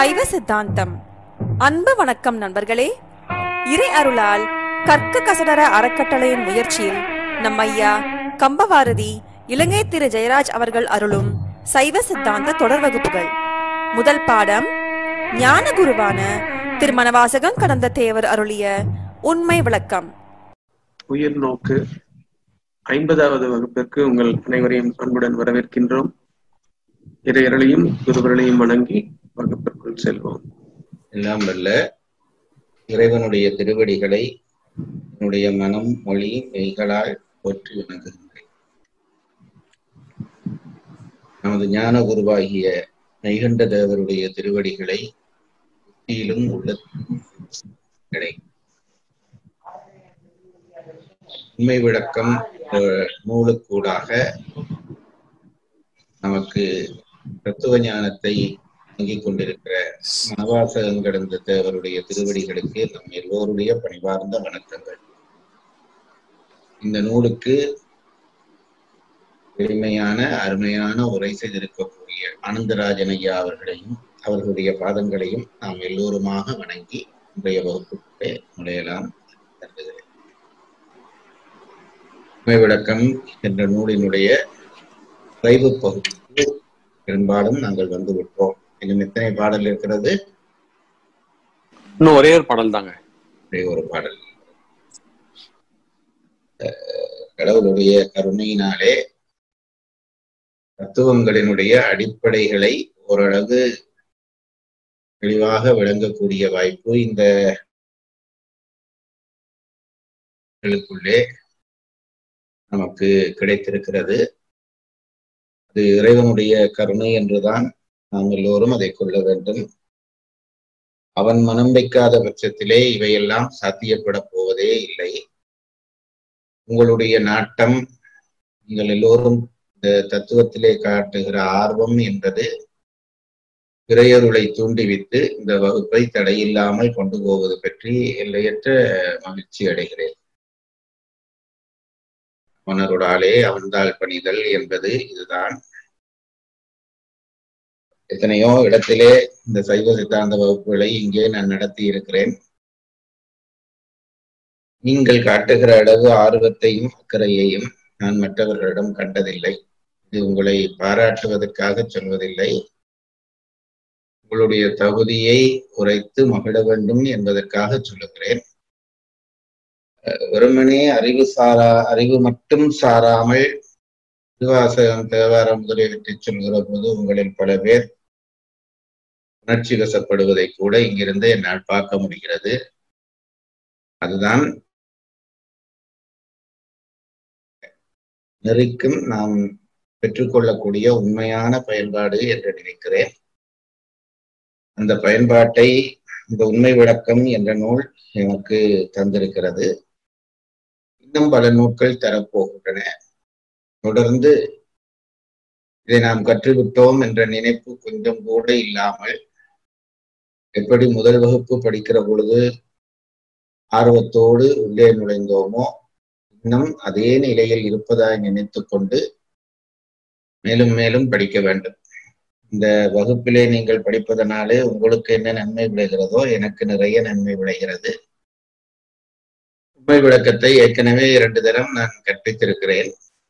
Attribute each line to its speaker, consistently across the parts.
Speaker 1: சைவ சித்தாந்தம் அன்பு வணக்கம் நண்பர்களே இறை அருளால் கற்க கசடர அறக்கட்டளையின் முயற்சியில் நம் ஐயா கம்பவாரதி இலங்கை திரு ஜெயராஜ் அவர்கள் அருளும் சைவ சித்தாந்த தொடர் வகுப்புகள் முதல் பாடம் ஞான குருவான திருமணவாசகம் கடந்த தேவர் அருளிய உண்மை விளக்கம்
Speaker 2: உயிர் நோக்கு ஐம்பதாவது வகுப்பிற்கு உங்கள் அனைவரையும் அன்புடன் வரவேற்கின்றோம் இறையர்களையும் குருவர்களையும் வணங்கி வகுப்பிற்குள் செல்வோம்
Speaker 3: எல்லாம் வல்ல இறைவனுடைய திருவடிகளை என்னுடைய மனம் மொழி மெய்களால் போற்றி வணங்குகின்றேன் நமது ஞான குருவாகிய மெய்கண்ட தேவருடைய திருவடிகளை புத்தியிலும் உள்ளத்திலும் கிடை உண்மை விளக்கம் அஹ், நூலுக்கூடாக நமக்கு தத்துவ ஞானத்தை வழங்கிக் கொண்டிருக்கிற மனவாசகம் கடந்த தேவருடைய திருவடிகளுக்கு நம் எல்லோருடைய பணிவார்ந்த வணக்கங்கள் இந்த நூலுக்கு எளிமையான அருமையான உரை செய்திருக்கக்கூடிய ஆனந்தராஜன் ஐயா அவர்களையும் அவர்களுடைய பாதங்களையும் நாம் எல்லோருமாக வணங்கி இன்றைய வகுப்புக்கு நுழையலாம் கருதுகிறேன் உண்மை விளக்கம் என்ற நூலினுடைய விரைவு பகுதிக்கு பெரும்பாலும் நாங்கள் வந்து விட்டோம் இன்னும் எத்தனை பாடல் இருக்கிறது
Speaker 4: இன்னும் ஒரே ஒரு பாடல் தாங்க
Speaker 3: ஒரே ஒரு பாடல் அஹ் கடவுளுடைய கருணையினாலே தத்துவங்களினுடைய அடிப்படைகளை ஓரளவு தெளிவாக விளங்கக்கூடிய வாய்ப்பு இந்த களுக்குள்ளே நமக்கு கிடைத்திருக்கிறது அது இறைவனுடைய கருணை என்றுதான் நாம் எல்லோரும் அதை கொள்ள வேண்டும் அவன் மனம் வைக்காத பட்சத்திலே இவையெல்லாம் சாத்தியப்பட போவதே இல்லை உங்களுடைய நாட்டம் நீங்கள் எல்லோரும் இந்த தத்துவத்திலே காட்டுகிற ஆர்வம் என்பது இறையருளை தூண்டிவிட்டு இந்த வகுப்பை தடையில்லாமல் கொண்டு போவது பற்றி எல்லையற்ற மகிழ்ச்சி அடைகிறேன் அவனருடாலே அவன்தாள் பணிதல் என்பது இதுதான் எத்தனையோ இடத்திலே இந்த சைவ சித்தாந்த வகுப்புகளை இங்கே நான் நடத்தி இருக்கிறேன் நீங்கள் காட்டுகிற அளவு ஆர்வத்தையும் அக்கறையையும் நான் மற்றவர்களிடம் கண்டதில்லை இது உங்களை பாராட்டுவதற்காக சொல்வதில்லை உங்களுடைய தகுதியை உரைத்து மகிழ வேண்டும் என்பதற்காக சொல்லுகிறேன் அஹ் வெறுமனே அறிவு சாரா அறிவு மட்டும் சாராமல் திருவாசகம் தேவாரம் முதலியவற்றை சொல்கிற போது உங்களில் பல பேர் உணர்ச்சி வசப்படுவதை கூட இங்கிருந்து என்னால் பார்க்க முடிகிறது அதுதான் நெறிக்கும் நாம் பெற்றுக்கொள்ளக்கூடிய உண்மையான பயன்பாடு என்று நினைக்கிறேன் அந்த பயன்பாட்டை இந்த உண்மை விளக்கம் என்ற நூல் எனக்கு தந்திருக்கிறது இன்னும் பல நூல்கள் தரப்போகின்றன தொடர்ந்து இதை நாம் கற்றுவிட்டோம் என்ற நினைப்பு கொஞ்சம் கூட இல்லாமல் எப்படி முதல் வகுப்பு படிக்கிற பொழுது ஆர்வத்தோடு உள்ளே நுழைந்தோமோ இன்னும் அதே நிலையில் இருப்பதாய் நினைத்து கொண்டு மேலும் மேலும் படிக்க வேண்டும் இந்த வகுப்பிலே நீங்கள் படிப்பதனாலே உங்களுக்கு என்ன நன்மை விளைகிறதோ எனக்கு நிறைய நன்மை விளைகிறது உண்மை விளக்கத்தை ஏற்கனவே இரண்டு தரம் நான் கற்பித்திருக்கிறேன்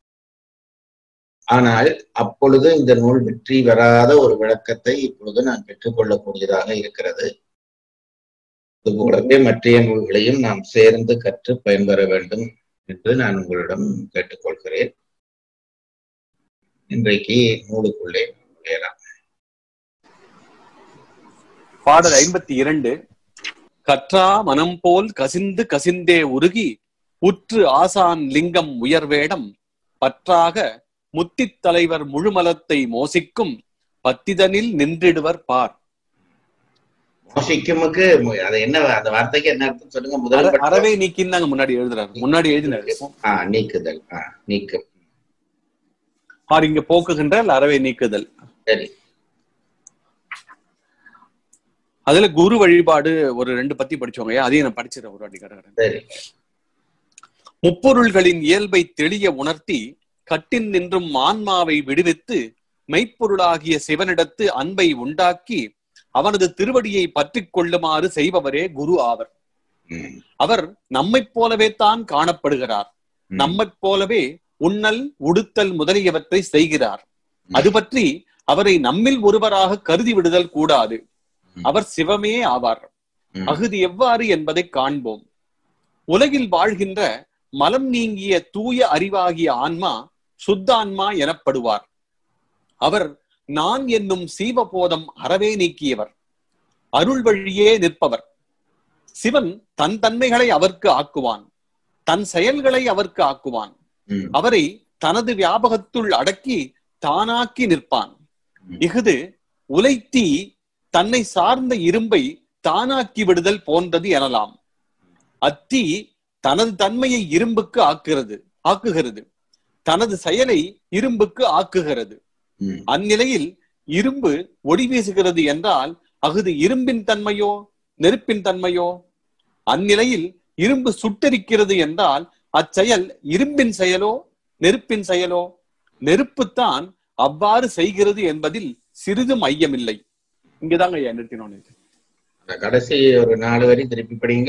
Speaker 3: ஆனால் அப்பொழுது இந்த நூல் வெற்றி வராத ஒரு விளக்கத்தை இப்பொழுது நான் பெற்றுக்கொள்ளக்கூடியதாக இருக்கிறது அதுபோலவே மற்றைய நூல்களையும் நாம் சேர்ந்து கற்று பயன்பெற வேண்டும் என்று நான் உங்களிடம் கேட்டுக்கொள்கிறேன் இன்றைக்கு நூலுக்குள்ளே நுழையலாம்
Speaker 4: பாடல் ஐம்பத்தி இரண்டு கற்றா மனம் போல் கசிந்து கசிந்தே உருகி உற்று ஆசான் லிங்கம் உயர்வேடம் பற்றாக முத்தித் தலைவர் முழுமலத்தை மோசிக்கும் பத்திதனில் நின்றிடுவர் பார்
Speaker 3: மோசிக்குமுக்கு மு- அது என்ன அந்த வார்த்தைக்கு என்ன அர்த்தம் சொல்லுங்க முதல்
Speaker 4: அற-
Speaker 3: பட்டம்.
Speaker 4: அறவே நீக்கின்னு முன்னாடி எழுதுறாரு முன்னாடி எழுதினாரு
Speaker 3: ஆ நீக்குதல் ஆ நீக்கு
Speaker 4: பார் இங்க போக்குகின்ற அறவே நீக்குதல்
Speaker 3: சரி
Speaker 4: அதுல குரு வழிபாடு ஒரு ரெண்டு பத்தி படிச்சோங்க அதையும் நான் படிச்சிடறேன் ஒரு வாட்டி கடகடன்
Speaker 3: சரி
Speaker 4: முப்பொருள்களின் இயல்பை தெளிய உணர்த்தி கட்டின் நின்றும் ஆன்மாவை விடுவித்து மெய்ப்பொருளாகிய சிவனிடத்து அன்பை உண்டாக்கி அவனது திருவடியை பற்றிக் கொள்ளுமாறு செய்பவரே குரு ஆவர்
Speaker 3: ம்,
Speaker 4: அவர் நம்மைப் போலவே தான் காணப்படுகிறார்
Speaker 3: ம்.
Speaker 4: நம்மைப் போலவே உண்ணல் உடுத்தல் முதலியவற்றை செய்கிறார் அது பற்றி அவரை நம்மில் ஒருவராக கருதி விடுதல் கூடாது
Speaker 3: ம்.
Speaker 4: அவர் சிவமே ஆவார்
Speaker 3: ம்.
Speaker 4: அகுது எவ்வாறு என்பதை காண்போம் உலகில் வாழ்கின்ற மலம் நீங்கிய தூய அறிவாகிய ஆன்மா சுத்தான்மா எனப்படுவார் அவர் நான் என்னும் சீவபோதம் அறவே நீக்கியவர் அருள் வழியே நிற்பவர் சிவன் தன் தன்மைகளை அவர்க்கு ஆக்குவான் தன் செயல்களை அவர்க்கு ஆக்குவான்
Speaker 3: ம்.
Speaker 4: அவரை தனது வியாபகத்துள் அடக்கி தானாக்கி நிற்பான்
Speaker 3: ம்.
Speaker 4: இஃது உலைத்தீ தன்னை சார்ந்த இரும்பை தானாக்கி விடுதல் போன்றது எனலாம் அத்தீ தனது தன்மையை இரும்புக்கு ஆக்குகிறது ஆக்குகிறது தனது செயலை இரும்புக்கு ஆக்குகிறது
Speaker 3: ம்.
Speaker 4: அந்நிலையில் இரும்பு ஒளி வீசுகிறது என்றால் அகுது இரும்பின் தன்மையோ நெருப்பின் தன்மையோ அந்நிலையில் இரும்பு சுட்டரிக்கிறது என்றால் அச்செயல் இரும்பின் செயலோ நெருப்பின் செயலோ நெருப்புத்தான் அவ்வாறு செய்கிறது என்பதில் சிறிதும் ஐயமில்லை இங்கதாங்க ஐயா நிறுத்தினோம்
Speaker 3: அந்த கடைசி ஒரு நாலு வரி திருப்பி படிங்க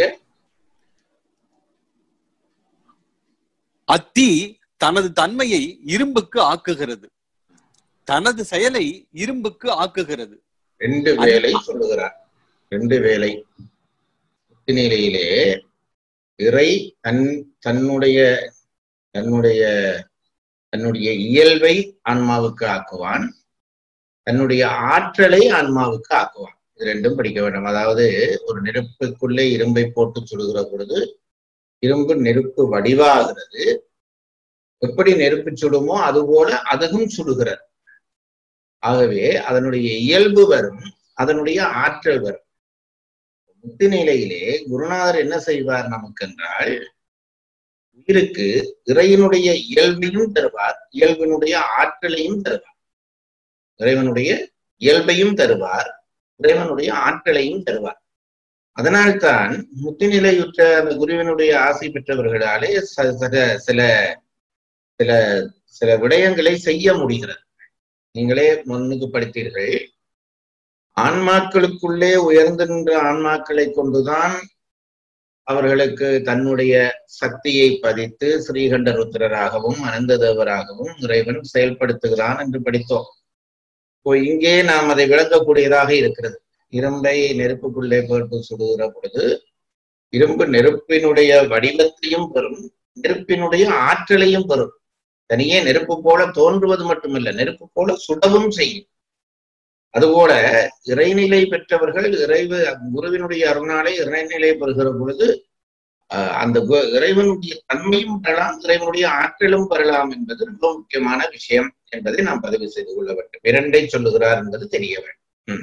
Speaker 4: அத்தீ தனது தன்மையை இரும்புக்கு ஆக்குகிறது தனது செயலை இரும்புக்கு ஆக்குகிறது
Speaker 3: ரெண்டு வேலை சொல்லுகிறார் ரெண்டு வேலை நிலையிலே இறை தன் தன்னுடைய தன்னுடைய தன்னுடைய இயல்பை ஆன்மாவுக்கு ஆக்குவான் தன்னுடைய ஆற்றலை ஆன்மாவுக்கு ஆக்குவான் இது ரெண்டும் படிக்க வேண்டும் அதாவது ஒரு நெருப்புக்குள்ளே இரும்பை போட்டு சுடுகிற பொழுது இரும்பு நெருப்பு வடிவாகிறது எப்படி நெருப்பு சுடுமோ அதுபோல அதுவும் சுடுகிறது ஆகவே அதனுடைய இயல்பு வரும் அதனுடைய ஆற்றல் வரும் முக்தி நிலையிலே குருநாதர் என்ன செய்வார் நமக்கு என்றால் உயிருக்கு இறைவனுடைய இயல்பையும் தருவார் இயல்பினுடைய ஆற்றலையும் தருவார் இறைவனுடைய இயல்பையும் தருவார் இறைவனுடைய ஆற்றலையும் தருவார் அதனால்தான் முக்தி நிலையுற்ற அந்த குருவினுடைய ஆசை பெற்றவர்களாலே ச- சில சில சில சில விடயங்களை செய்ய முடிகிறது நீங்களே முன்னுக்கு படித்தீர்கள் ஆன்மாக்களுக்குள்ளே உயர்ந்து நின்ற ஆன்மாக்களை கொண்டுதான் அவர்களுக்கு தன்னுடைய சக்தியை பதித்து ஸ்ரீகண்ட ருத்ரராகவும் அனந்ததேவராகவும் இறைவன் செயல்படுத்துகிறான் என்று படித்தோம் இப்போ இங்கே நாம் அதை விளங்கக்கூடியதாக இருக்கிறது இரும்பை நெருப்புக்குள்ளே போட்டு சுடுகிற பொழுது இரும்பு நெருப்பினுடைய வடிவத்தையும் பெறும் நெருப்பினுடைய ஆற்றலையும் பெறும் தனியே நெருப்பு போல தோன்றுவது மட்டுமல்ல நெருப்பு போல சுடவும் செய்யும் அதுபோல இறைநிலை பெற்றவர்கள் இறைவு குருவினுடைய அருணாலை இறைநிலை பெறுகிற பொழுது அஹ், அந்த கு- இறைவனுடைய தன்மையும் பெறலாம் இறைவனுடைய ஆற்றலும் பெறலாம் என்பது ரொம்ப முக்கியமான விஷயம் என்பதை நாம் பதிவு செய்து கொள்ள வேண்டும் இரண்டை சொல்லுகிறார் என்பது தெரிய வேண்டும்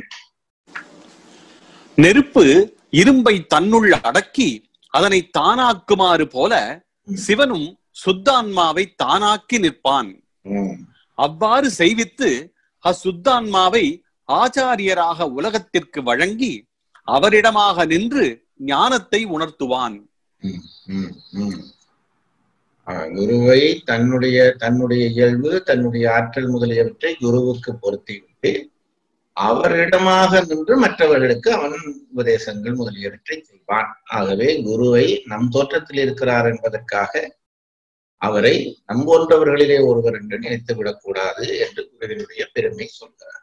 Speaker 4: நெருப்பு இரும்பை தன்னுள் அடக்கி அதனை தானாக்குமாறு போல சிவனும் சுத்தான்மாவை தானாக்கி நிற்பான்
Speaker 3: உம்.
Speaker 4: அவ்வாறு செய்வித்து அசுத்தான்மாவை ஆச்சாரியராக உலகத்திற்கு வழங்கி அவரிடமாக நின்று ஞானத்தை உணர்த்துவான்
Speaker 3: ம், ம், ம். ஆஹ், குருவை தன்னுடைய தன்னுடைய இயல்பு தன்னுடைய ஆற்றல் முதலியவற்றை குருவுக்கு பொருத்திவிட்டு அவரிடமாக நின்று மற்றவர்களுக்கு அவன் உபதேசங்கள் முதலியவற்றை செய்வான் ஆகவே குருவை நம் தோற்றத்தில் இருக்கிறார் என்பதற்காக அவரை நம் போன்றவர்களிலே ஒருவர் என்று நினைத்து விடக்கூடாது என்று குருவினுடைய பெருமை சொல்கிறார்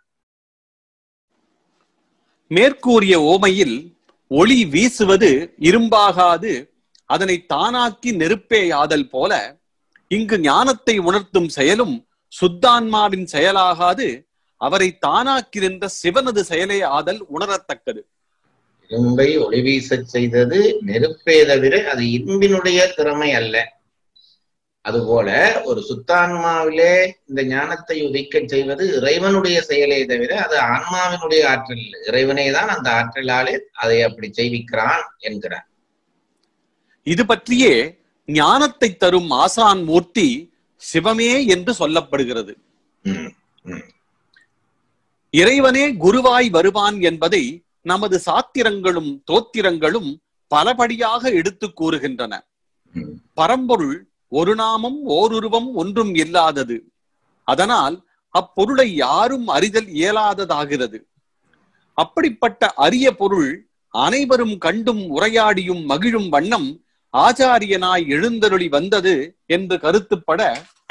Speaker 4: மேற்கூறிய ஓமையில் ஒளி வீசுவது இரும்பாகாது அதனை தானாக்கி நெருப்பேயாதல் போல இங்கு ஞானத்தை உணர்த்தும் செயலும் சுத்தான்மாவின் செயலாகாது அவரை தானாக்கி நின்ற சிவனது செயலே ஆதல் உணரத்தக்கது
Speaker 3: இரும்பை ஒளி வீசச் செய்தது நெருப்பே தவிர அது இரும்பினுடைய திறமை அல்ல அதுபோல ஒரு சுத்தான்மாவிலே இந்த ஞானத்தை உதிக்கச் செய்வது இறைவனுடைய செயலே தவிர அது ஆன்மாவினுடைய ஆற்றல் இல்லை இறைவனே தான் அந்த ஆற்றலாலே அதை அப்படி செய்விக்கிறான் என்கிறார்
Speaker 4: இது பற்றியே ஞானத்தை தரும் ஆசான் மூர்த்தி சிவமே என்று சொல்லப்படுகிறது
Speaker 3: உம் உம்
Speaker 4: இறைவனே குருவாய் வருவான் என்பதை நமது சாத்திரங்களும் தோத்திரங்களும் பலபடியாக எடுத்துக் கூறுகின்றன
Speaker 3: உம்
Speaker 4: பரம்பொருள் ஒரு நாமம் ஓருருவம் ஒன்றும் இல்லாதது அதனால் அப்பொருளை யாரும் அறிதல் இயலாததாகிறது அப்படிப்பட்ட அரிய பொருள் அனைவரும் கண்டும் உரையாடியும் மகிழும் வண்ணம் ஆச்சாரியனாய் எழுந்தருளி வந்தது என்று கருத்துப்பட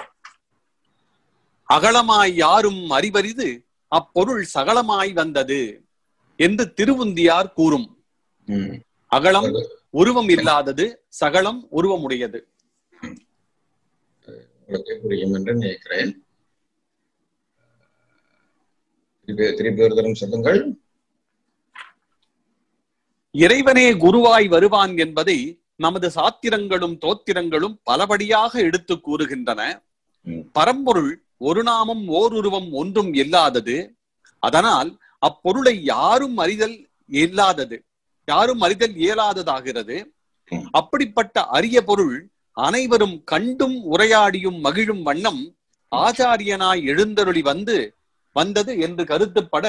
Speaker 4: அகலமாய் யாரும் அறிவரிது அப்பொருள் சகலமாய் வந்தது என்று திருவுந்தியார் கூறும்
Speaker 3: ம்.
Speaker 4: அகலம்
Speaker 3: அது
Speaker 4: உருவம் இல்லாதது சகலம் உருவமுடையது
Speaker 3: உங்களுக்கு புரியும் என்று நினைக்கிறேன் திருப்பி திருப்பி ஒரு தரம் சொல்லுங்கள்
Speaker 4: இறைவனே குருவாய் வருவான் என்பதை நமது சாத்திரங்களும் தோத்திரங்களும் பலபடியாக எடுத்து கூறுகின்றன
Speaker 3: ம்.
Speaker 4: பரம்பொருள் ஒரு நாமம் ஓர் உருவம் ஒன்றும் இல்லாதது அதனால் அப்பொருளை யாரும் அறிதல் இல்லாதது யாரும் அறிதல் இயலாததாகிறது
Speaker 3: ம்.
Speaker 4: அப்படிப்பட்ட அரிய பொருள் அனைவரும் கண்டும் உரையாடியும் மகிழும் வண்ணம் ஆச்சாரியனாய் எழுந்தருளி வந்து வந்தது என்று கருத்துப்பட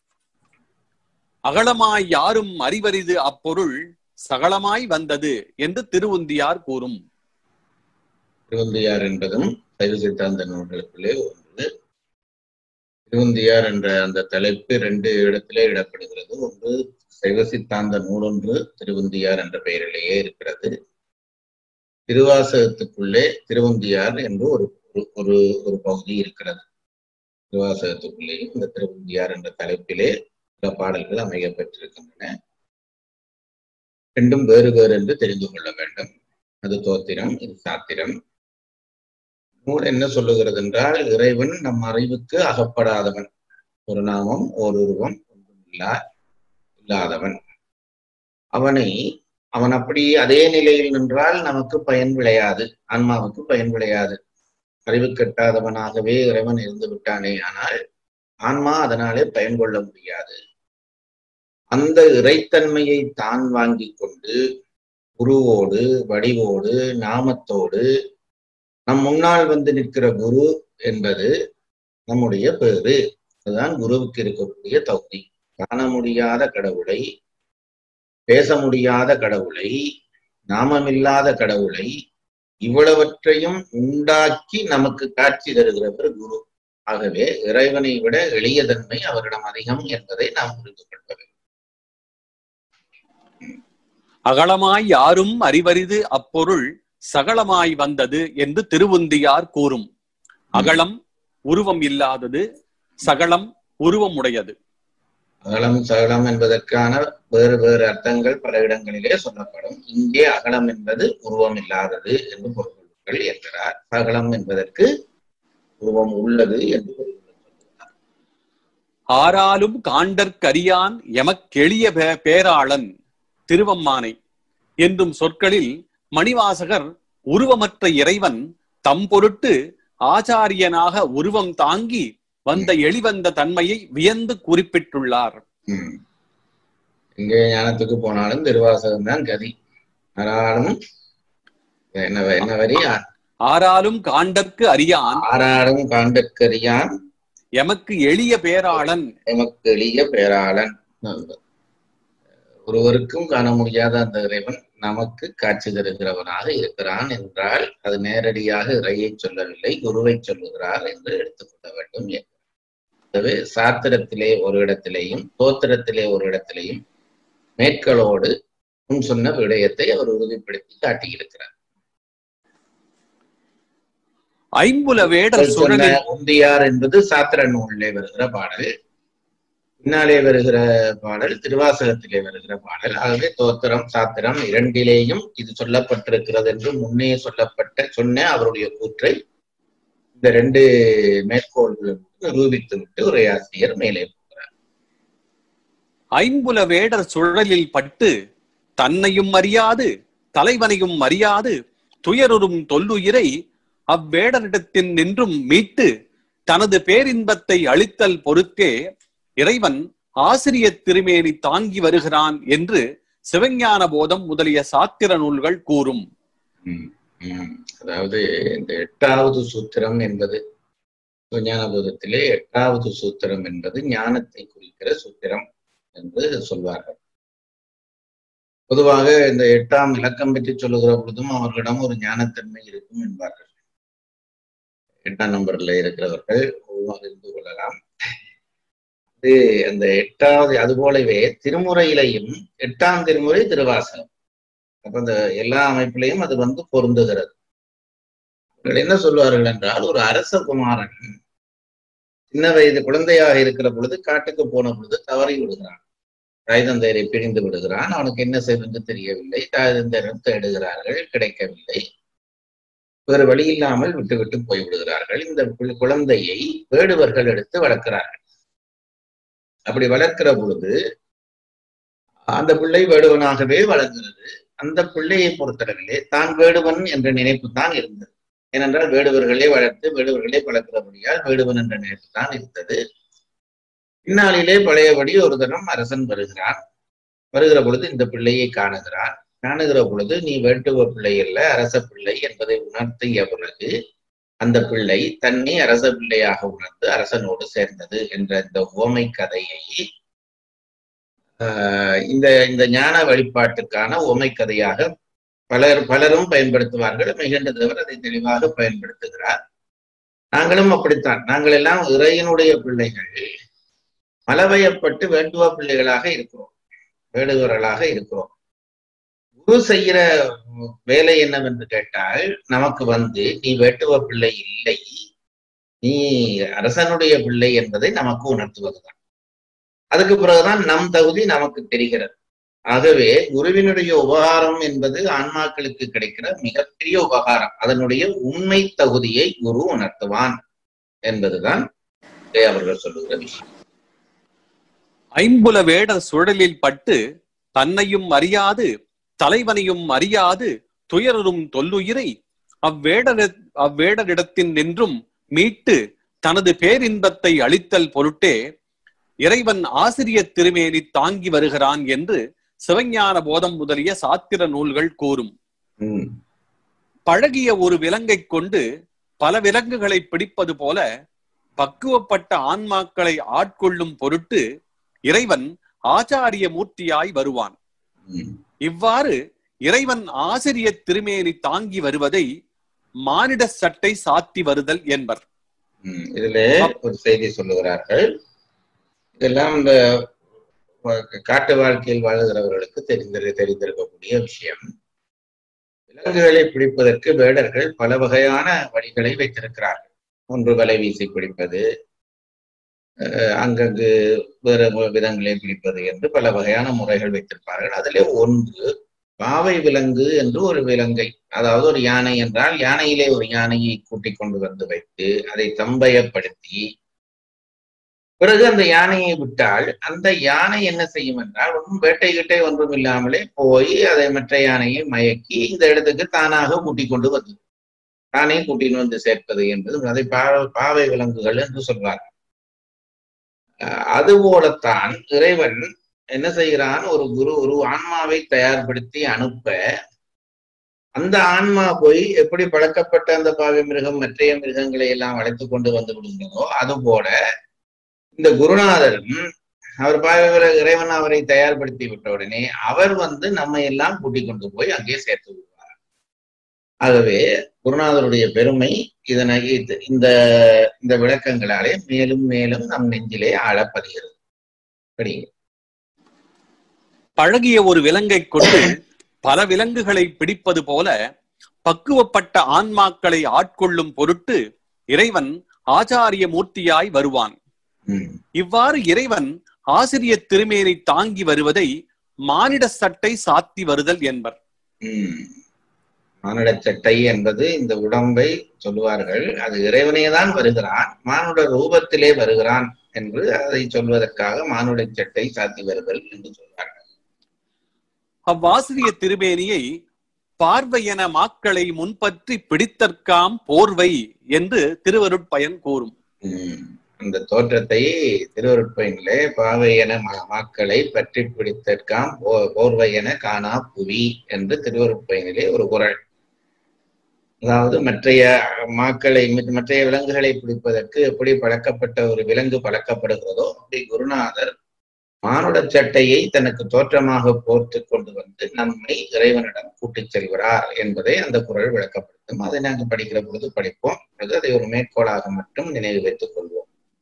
Speaker 4: அகலமாய் யாரும் அறிவரிது அப்பொருள் சகலமாய் வந்தது என்று திருவுந்தியார் கூறும்
Speaker 3: திருவந்தியார் என்பதும் சைவ சித்தாந்த நூல்களுக்குள்ளே ஒன்று திருவந்தியார் என்ற அந்த தலைப்பு ரெண்டு இடத்திலே இடப்படுகிறது ஒன்று சைவ சித்தாந்த நூலொன்று திருவந்தியார் என்ற பெயரிலேயே இருக்கிறது திருவாசகத்துக்குள்ளே திருவந்தியார் என்று ஒரு ஒரு- ஒரு ஒரு பகுதி இருக்கிறது திருவாசகத்துக்குள்ளேயும் இந்த திருவந்தியார் என்ற தலைப்பிலே சில பாடல்கள் அமைய பெற்றிருக்கின்றன ரெண்டும் வேறு வேறு என்று தெரிந்து கொள்ள வேண்டும் அது தோத்திரம் இது சாத்திரம் நூல் என்ன சொல்லுகிறது என்றால் இறைவன் நம் அறிவுக்கு அகப்படாதவன் ஒரு நாமம் ஓர் உருவம் ஒன்றும் இல்லா இல்லாதவன் அவனை அவன் அப்படி அதே நிலையில் நின்றால் நமக்கு பயன் விளையாது ஆன்மாவுக்கு பயன் விளையாது அறிவு கெட்டாதவனாகவே இறைவன் இருந்து விட்டானே ஆனால் ஆன்மா அதனாலே பயன் கொள்ள முடியாது அந்த இறைத்தன்மையை தான் வாங்கிக் கொண்டு குருவோடு வடிவோடு நாமத்தோடு நம் முன்னால் வந்து நிற்கிற குரு என்பது நம்முடைய பேரு அதுதான் குருவுக்கு இருக்கக்கூடிய தகுதி காண முடியாத கடவுளை பேச முடியாத கடவுளை நாமமில்லாத கடவுளை இவ்வளவற்றையும் உண்டாக்கி நமக்கு காட்சி தருகிறவர் குரு ஆகவே இறைவனை விட எளிய தன்மை அவரிடம் அதிகம் என்பதை நாம் புரிந்து கொள்ள வேண்டும்
Speaker 4: அகலமாய் யாரும் அறிவரிது அப்பொருள் சகலமாய் வந்தது என்று திருவுந்தியார் கூறும் அகலம் உருவம் இல்லாதது சகலம் உருவம் உடையது
Speaker 3: அகலம் சகலம் என்பதற்கான வேறு வேறு அர்த்தங்கள் பல இடங்களிலே சொல்லப்படும் இங்கே அகலம் என்பது உருவம் இல்லாதது என்று பொருள் கொள்ளுங்கள் என்கிறார் சகலம் என்பதற்கு உருவம் உள்ளது என்று பொருள் கொள்ளுங்கள்.
Speaker 4: ஆறாலும் காண்டற்கரியான் எமக்கெளிய பே- பேராளன் திருவம்மானை என்றும் சொற்களில் மணிவாசகர் உருவமற்ற இறைவன் தம் பொருட்டு ஆச்சாரியனாக உருவம் தாங்கி வந்த எளிவந்த தன்மையை வியந்து குறிப்பிட்டுள்ளார்
Speaker 3: ம். எங்கே ஞானத்துக்கு போனாலும் திருவாசகம் தான் கதி ஆறாலும் என்ன வ- என்ன வரி
Speaker 4: ஆறாலும் காண்டற்கு அறியான்
Speaker 3: ஆறாடும் காண்டற்கரியான்
Speaker 4: எமக்கு எளிய பேராளன்
Speaker 3: எமக்கு எளிய பேராளன் ஒருவருக்கும் காண முடியாத அந்த இறைவன் நமக்கு காட்சி தருகிறவனாக இருக்கிறான் என்றால் அது நேரடியாக இறையை சொல்லவில்லை குருவை சொல்லுகிறார் என்று எடுத்துக்கொள்ள வேண்டும் எனவே சாத்திரத்திலே ஒரு இடத்திலேயும் தோத்திரத்திலே ஒரு இடத்திலேயும் மேற்களோடு முன் சொன்ன விடயத்தை அவர் உறுதிப்படுத்தி காட்டியிருக்கிறார்
Speaker 4: ஐம்புல வேடர்
Speaker 3: சொன்ன
Speaker 4: சுழலில்
Speaker 3: உந்தியார் என்பது சாத்திர நூலிலே வருகிற பாடல் பின்னாலே வருகிற பாடல் திருவாசகத்திலே வருகிற பாடல் ஆகவே தோத்திரம் சாத்திரம் இரண்டிலேயும் இது சொல்லப்பட்டிருக்கிறது என்று முன்னே சொல்லப்பட்ட சொன்ன அவருடைய கூற்றை இந்த ரெண்டு மேற்கோள்களும் நிரூபித்து விட்டு உரையாசிரியர் மேலே போகிறார்
Speaker 4: ஐம்புல வேடர் சுழலில் பட்டு தன்னையும் அறியாது தலைவனையும் அறியாது துயருறும் தொல்லுயிரை அவ்வேடரிடத்தின் நின்றும் மீட்டு தனது பேரின்பத்தை அளித்தல் பொருத்தே இறைவன் ஆசிரிய திருமேனி தாங்கி வருகிறான் என்று சிவஞான போதம் முதலிய சாத்திர நூல்கள் கூறும்
Speaker 3: ம், ம். அதாவது இந்த எட்டாவது சூத்திரம் என்பது ஞான போதத்திலே எட்டாவது சூத்திரம் என்பது ஞானத்தை குறிக்கிற சூத்திரம் என்று சொல்வார்கள் பொதுவாக இந்த எட்டாம் இலக்கம் பற்றி சொல்லுகிற பொழுதும் அவர்களிடம் ஒரு ஞானத்தன்மை இருக்கும் என்பார்கள் எட்டாம் நம்பர்ல இருக்கிறவர்கள் அறிந்து கொள்ளலாம் இது அந்த எட்டாவது அது போலவே திருமுறையிலையும் எட்டாம் திருமுறை திருவாசகம் அப்ப அந்த எல்லா அமைப்பிலையும் அது வந்து பொருந்துகிறது இவர்கள் என்ன சொல்வார்கள் என்றால் ஒரு அரச குமாரன் சின்ன வயது குழந்தையாக இருக்கிற பொழுது காட்டுக்கு போன பொழுது தவறி விடுகிறான் தாய் தந்தையரை பிரிந்து விடுகிறான் அவனுக்கு என்ன செய்வது தெரியவில்லை தாய் தந்தையரும் தேடுகிறார்கள் கிடைக்கவில்லை வேறு வழி இல்லாமல் விட்டு விட்டு போய் விடுகிறார்கள் இந்த கு- குழந்தையை வேடுவர்கள் எடுத்து வளர்க்கிறார்கள் அப்படி வளர்க்கிற பொழுது அந்த பிள்ளை வேடுவனாகவே வளர்கிறது அந்த பிள்ளையை பொறுத்தளவிலே தான் வேடுவன் என்ற நினைப்பு தான் இருந்தது ஏனென்றால் வேடுவர்களே வளர்த்து வேடுவர்களே வளர்க்கிறபடியால் வேடுவன் என்ற நினைப்பு தான் இருந்தது பின்னாளிலே பழையபடி ஒரு தினம் அரசன் வருகிறான் வருகிற பொழுது இந்த பிள்ளையை காணுகிறான் காணுகிற பொழுது நீ வேட்டுவ பிள்ளை அல்ல அரச பிள்ளை என்பதை உணர்த்திய பிறகு அந்த பிள்ளை தன்னை அரச பிள்ளையாக உணர்ந்து அரசனோடு சேர்ந்தது என்ற இந்த ஓமை கதையை ஆஹ் இந்த இந்த ஞான வழிபாட்டுக்கான ஓமை கதையாக பலர் பலரும் பயன்படுத்துவார்கள் மிகுந்த தேவர் அதை தெளிவாக பயன்படுத்துகிறார் நாங்களும் அப்படித்தான் நாங்கள் எல்லாம் இறையனுடைய பிள்ளைகள் மலவயப்பட்டு வேண்டுவ பிள்ளைகளாக இருக்கிறோம் வேடுவர்களாக இருக்கிறோம் குரு செய்கிற வேலை என்னவென்று கேட்டால் நமக்கு வந்து நீ வேட்டுவ பிள்ளை இல்லை நீ அரசனுடைய பிள்ளை என்பதை நமக்கு உணர்த்துவதுதான் அதுக்கு பிறகுதான் நம் தகுதி நமக்கு தெரிகிறது ஆகவே குருவினுடைய உபகாரம் என்பது ஆன்மாக்களுக்கு கிடைக்கிற மிகப்பெரிய உபகாரம் அதனுடைய உண்மை தகுதியை குரு உணர்த்துவான் என்பதுதான் இங்கே அவர்கள் சொல்லுகிற விஷயம்
Speaker 4: ஐம்புல வேட சுழலில் பட்டு தன்னையும் அறியாது தலைவனையும் அறியாது துயரரும் தொல்லுயிரை அவ்வேடர அவ்வேடரிடத்தின் நின்றும் மீட்டு தனது பேரின்பத்தை அளித்தல் பொருட்டே இறைவன் ஆசிரிய திருமேனி தாங்கி வருகிறான் என்று சிவஞான போதம் முதலிய சாத்திர நூல்கள் கூறும்
Speaker 3: உம்
Speaker 4: பழகிய ஒரு விலங்கைக் கொண்டு பல விலங்குகளை பிடிப்பது போல பக்குவப்பட்ட ஆன்மாக்களை ஆட்கொள்ளும் பொருட்டு இறைவன் ஆச்சாரிய மூர்த்தியாய் வருவான்
Speaker 3: உம்
Speaker 4: இவ்வாறு இறைவன் ஆசிரிய திருமேனி தாங்கி வருவதை மானிட சட்டை சாத்தி வருதல் என்பர்
Speaker 3: உம் இதுல ஒரு செய்தி சொல்லுகிறார்கள் இதெல்லாம் இந்த வ- காட்டு வாழ்க்கையில் வாழுகிறவர்களுக்கு தெரிந்த தெரிந்திருக்கக்கூடிய விஷயம் விலங்குகளை பிடிப்பதற்கு வேடர்கள் பல வகையான வழிகளை வைத்திருக்கிறார்கள் ஒன்று வலை வீசி பிடிப்பது அஹ் அங்கங்கு வேறு மு- விதங்களை பிடிப்பது என்று பல வகையான முறைகள் வைத்திருப்பார்கள் அதிலே ஒன்று பாவை விலங்கு என்று ஒரு விலங்கை அதாவது ஒரு யானை என்றால் யானையிலே ஒரு யானையை கூட்டிக் கொண்டு வந்து வைத்து அதை தம்பயப்படுத்தி பிறகு அந்த யானையை விட்டால் அந்த யானை என்ன செய்யும் என்றால் ஒன்றும் வேட்டை கிட்டை ஒன்றும் இல்லாமலே போய் அதை மற்ற யானையை மயக்கி இந்த இடத்துக்கு தானாக கூட்டிக் கொண்டு வந்து தானே கூட்டின்னு வந்து சேர்ப்பது என்பது அதை பாவை பாவை விலங்குகள் என்று சொல்வார்கள் அஹ் அதுபோலத்தான் இறைவன் என்ன செய்கிறான் ஒரு குரு ஒரு ஆன்மாவை தயார்படுத்தி அனுப்ப அந்த ஆன்மா போய் எப்படி பழக்கப்பட்ட அந்த பாவை மிருகம் மற்றைய மிருகங்களை எல்லாம் அழைத்து கொண்டு வந்து விடுகிறதோ அதுபோல இந்த குருநாதரும் அவர் பாவை மிருக- இறைவன் அவரை தயார்படுத்தி விட்ட உடனே அவர் வந்து நம்மை எல்லாம் கூட்டிக் கொண்டு போய் அங்கே சேர்த்து விடுவார் ஆகவே குருநாதருடைய பெருமை இதனை இது- இந்த இந்த விளக்கங்களாலே மேலும் மேலும் நம் நெஞ்சிலே ஆழப்படுகிறது படிங்க
Speaker 4: பழகிய ஒரு விலங்கைக் கொண்டு பல விலங்குகளை பிடிப்பது போல பக்குவப்பட்ட ஆன்மாக்களை ஆட்கொள்ளும் பொருட்டு இறைவன் ஆச்சாரிய மூர்த்தியாய் வருவான்
Speaker 3: ம்
Speaker 4: இவ்வாறு இறைவன் ஆசிரிய திருமேனை தாங்கி வருவதை மானிட சட்டை சாத்தி வருதல் என்பர்
Speaker 3: உம் மானுட சட்டை என்பது இந்த உடம்பை சொல்லுவார்கள் அது இறைவனே தான் வருகிறான் மானுட ரூபத்திலே வருகிறான் என்று அதை சொல்வதற்காக மானுட சட்டை சாத்தி வருதல் என்று சொல்வார்கள்
Speaker 4: அவ்வாசிரிய திருமேனியை பார்வையென மாக்களை முன்பற்றி பிடித்தற்காம் போர்வை என்று திருவருட்பயன் கூறும்
Speaker 3: உம் அந்த தோற்றத்தை திருவருட்பயனிலே பாவையென மா- மாக்களை பற்றி பிடித்தற்காம் போ- போர்வையென காணா புவி என்று திருவருட்பயனிலே ஒரு குறள் அதாவது மற்றைய மாக்களை மற்ற- மற்றைய விலங்குகளை பிடிப்பதற்கு எப்படி பழக்கப்பட்ட ஒரு விலங்கு பழக்கப்படுகிறதோ அப்படி குருநாதர் மானுட சட்டையை தனக்கு தோற்றமாக போர்த்து கொண்டு வந்து நம்மை இறைவனிடம் கூட்டிச் செல்கிறார் என்பதை அந்த குறள் விளக்கப்படுத்தும் அதை நாங்கள் படிக்கிற பொழுது படிப்போம் அது அதை ஒரு மேற்கோளாக மட்டும் நினைவு வைத்துக் கொள்வோம்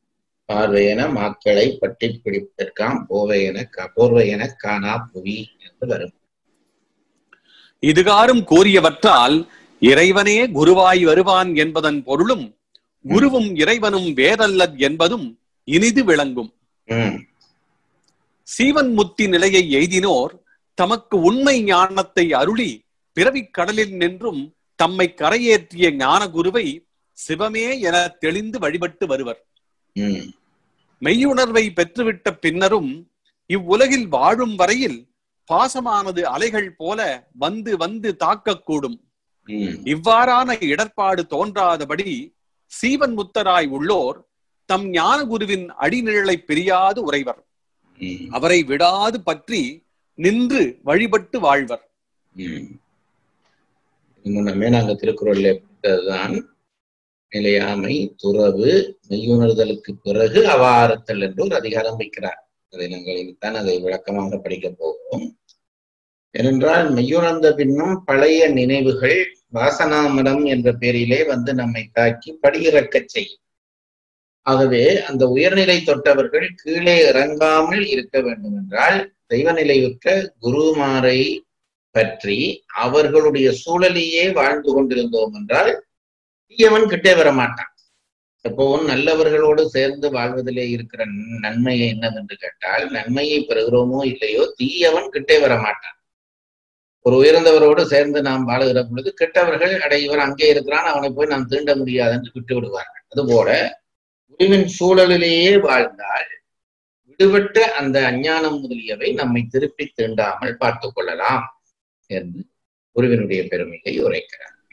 Speaker 3: பார்வையென மாக்களை பற்றி பிடிப்பதற்காம் போவையென கா- போர்வையென காணா புவி என்று வரும்
Speaker 4: இதுகாரும் கூறியவற்றால் இறைவனே குருவாய் வருவான் என்பதன் பொருளும் குருவும் இறைவனும் வேறல்லத் என்பதும் இனிது விளங்கும்
Speaker 3: உம்
Speaker 4: சீவன் முத்தி நிலையை எய்தினோர் தமக்கு உண்மை ஞானத்தை அருளி பிறவிக் கடலில் நின்றும் தம்மை கரையேற்றிய ஞான குருவை சிவமே என தெளிந்து வழிபட்டு வருவர்
Speaker 3: உம்
Speaker 4: மெய்யுணர்வை பெற்றுவிட்ட பின்னரும் இவ்வுலகில் வாழும் வரையில் பாசமானது அலைகள் போல வந்து வந்து தாக்கக்கூடும்
Speaker 3: உம்
Speaker 4: இவ்வாறான இடர்பாடு தோன்றாதபடி சீவன் முத்தராய் உள்ளோர் தம் ஞான குருவின் அடிநிழலை பிரியாது உறைவர்
Speaker 3: உம்
Speaker 4: அவரை விடாது பற்றி நின்று வழிபட்டு வாழ்வர்
Speaker 3: உம் முன்னமே நாங்க திருக்குறள்ல படித்ததுதான் நிலையாமை துறவு மெய்யுணர்தலுக்கு பிறகு அவாரத்தல் என்று ஒரு அதிகாரம் வைக்கிறார் அதை நாங்கள் இனித்தான் அதை விளக்கமாக படிக்க போகிறோம் ஏனென்றால் மெய்யுணர்ந்த பின்னும் பழைய நினைவுகள் வாசனாமலம் என்ற பெயரிலே வந்து நம்மை தாக்கி படியிறக்கச் செய்யும் ஆகவே அந்த உயர்நிலை தொட்டவர்கள் கீழே இறங்காமல் இருக்க வேண்டும் என்றால் தெய்வநிலையுற்ற குருமாரை பற்றி அவர்களுடைய சூழலையே வாழ்ந்து கொண்டிருந்தோம் என்றால் தீயவன் கிட்டே வர மாட்டான் எப்பவும் நல்லவர்களோடு சேர்ந்து வாழ்வதிலே இருக்கிற நன்மை என்னவென்று கேட்டால் நன்மையை பெறுகிறோமோ இல்லையோ தீயவன் கிட்டே வர மாட்டான் ஒரு உயர்ந்தவரோடு சேர்ந்து நாம் வாழுகிற பொழுது கெட்டவர்கள் அடை இவன் அங்கே இருக்கிறான் அவனை போய் நாம் தீண்ட முடியாது என்று விட்டு விடுவார்கள் அதுபோல குருவின் சூழலிலேயே வாழ்ந்தால் விடுபட்ட அந்த அஞ்ஞானம் முதலியவை நம்மை திருப்பி தீண்டாமல் பார்த்துக் கொள்ளலாம் என்று குருவினுடைய பெருமையை உரைக்கிறார்